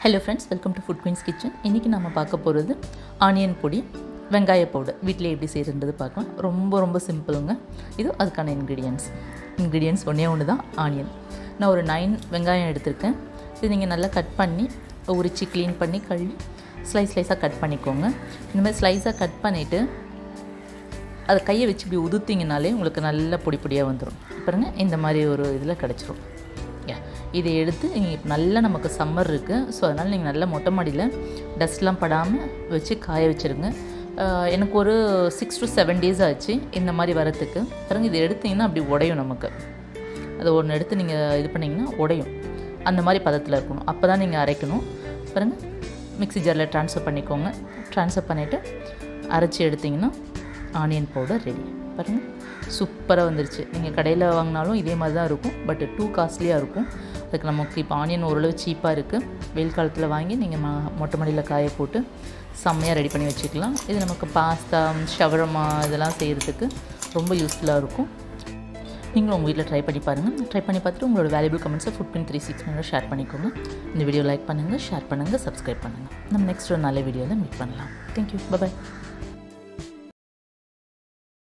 hello friends welcome to food queens kitchen இன்றைக்கி நம்ம பார்க்க போகிறது ஆனியன் பொடி வெங்காய பவுடர் வீட்டிலே எப்படி செய்கிறன்றது பார்க்கலாம் ரொம்ப ரொம்ப சிம்பிளுங்க இது அதுக்கான இன்க்ரீடியன்ஸ் இன்க்ரீடியன்ஸ் ஒன்றே ஒன்று தான் ஆனியன் நான் ஒரு நைன் வெங்காயம் எடுத்திருக்கேன் இது நீங்கள் நல்லா கட் பண்ணி உரித்து க்ளீன் பண்ணி கழுவி ஸ்லைஸ் ஸ்லைஸாக கட் பண்ணிக்கோங்க இந்த மாதிரி ஸ்லைஸாக கட் பண்ணிவிட்டு அதை கையை வச்சு இப்படி உதுத்திங்கனாலே உங்களுக்கு நல்ல பொடி பொடியாக வந்துடும் பாருங்க இந்த மாதிரி ஒரு இதில் கிடச்சிரும் யா இதை எடுத்து நீங்கள் நல்லா நமக்கு சம்மர் இருக்குது ஸோ அதனால் நீங்கள் நல்லா மொட்டை மாடியில் டஸ்ட்லாம் படாமல் வச்சு காய வச்சுருங்க ஆஹ் எனக்கு ஒரு சிக்ஸ் டு செவன் டேஸ் ஆச்சு இந்த மாதிரி வரத்துக்கு பாருங்க இதை எடுத்திங்கன்னா அப்படி உடையும் நமக்கு அதை ஒன்று எடுத்து நீங்கள் இது பண்ணிங்கன்னா உடையும் அந்த மாதிரி பதத்தில் இருக்கணும் அப்போ தான் நீங்கள் அரைக்கணும் பாருங்கள் மிக்ஸி ஜாரில் ட்ரான்ஸ்ஃபர் பண்ணிக்கோங்க ட்ரான்ஸ்ஃபர் பண்ணிவிட்டு அரைச்சி எடுத்திங்கன்னா ஆனியன் பவுடர் ரெடி பாருங்கள் சூப்பராக வந்துருச்சு நீங்கள் கடையில் வாங்கினாலும் இதே மாதிரி தான் இருக்கும் பட் டூ காஸ்ட்லியாக இருக்கும் அதுக்கு நமக்கு இப்போ ஆனியன் ஓரளவு சீப்பாக இருக்குது வெயில் காலத்தில் வாங்கி நீங்கள் ம மொட்டை மாடியில் காய போட்டு செம்மையாக ரெடி பண்ணி வச்சுக்கலாம் இது நமக்கு பாஸ்தா ஷவரமா இதெல்லாம் செய்கிறதுக்கு ரொம்ப யூஸ்ஃபுல்லாக இருக்கும் நீங்களும் உங்கள் வீட்டில் ட்ரை பண்ணி பாருங்கள் ட்ரை பண்ணி பார்த்துட்டு உங்களோட வேல்யூபிள் கமெண்ட்ஸை ஃபுட் பின் த்ரீ சிக்ஸ் மினிட் ஷேர் பண்ணிக்கோங்க இந்த வீடியோ லைக் பண்ணுங்கள் ஷேர் பண்ணுங்கள் சப்ஸ்கிரைப் பண்ணுங்கள் நம்ம நெக்ஸ்ட் ஒரு நல்ல வீடியோவில் மீட் பண்ணலாம் தேங்க்யூ பபாய்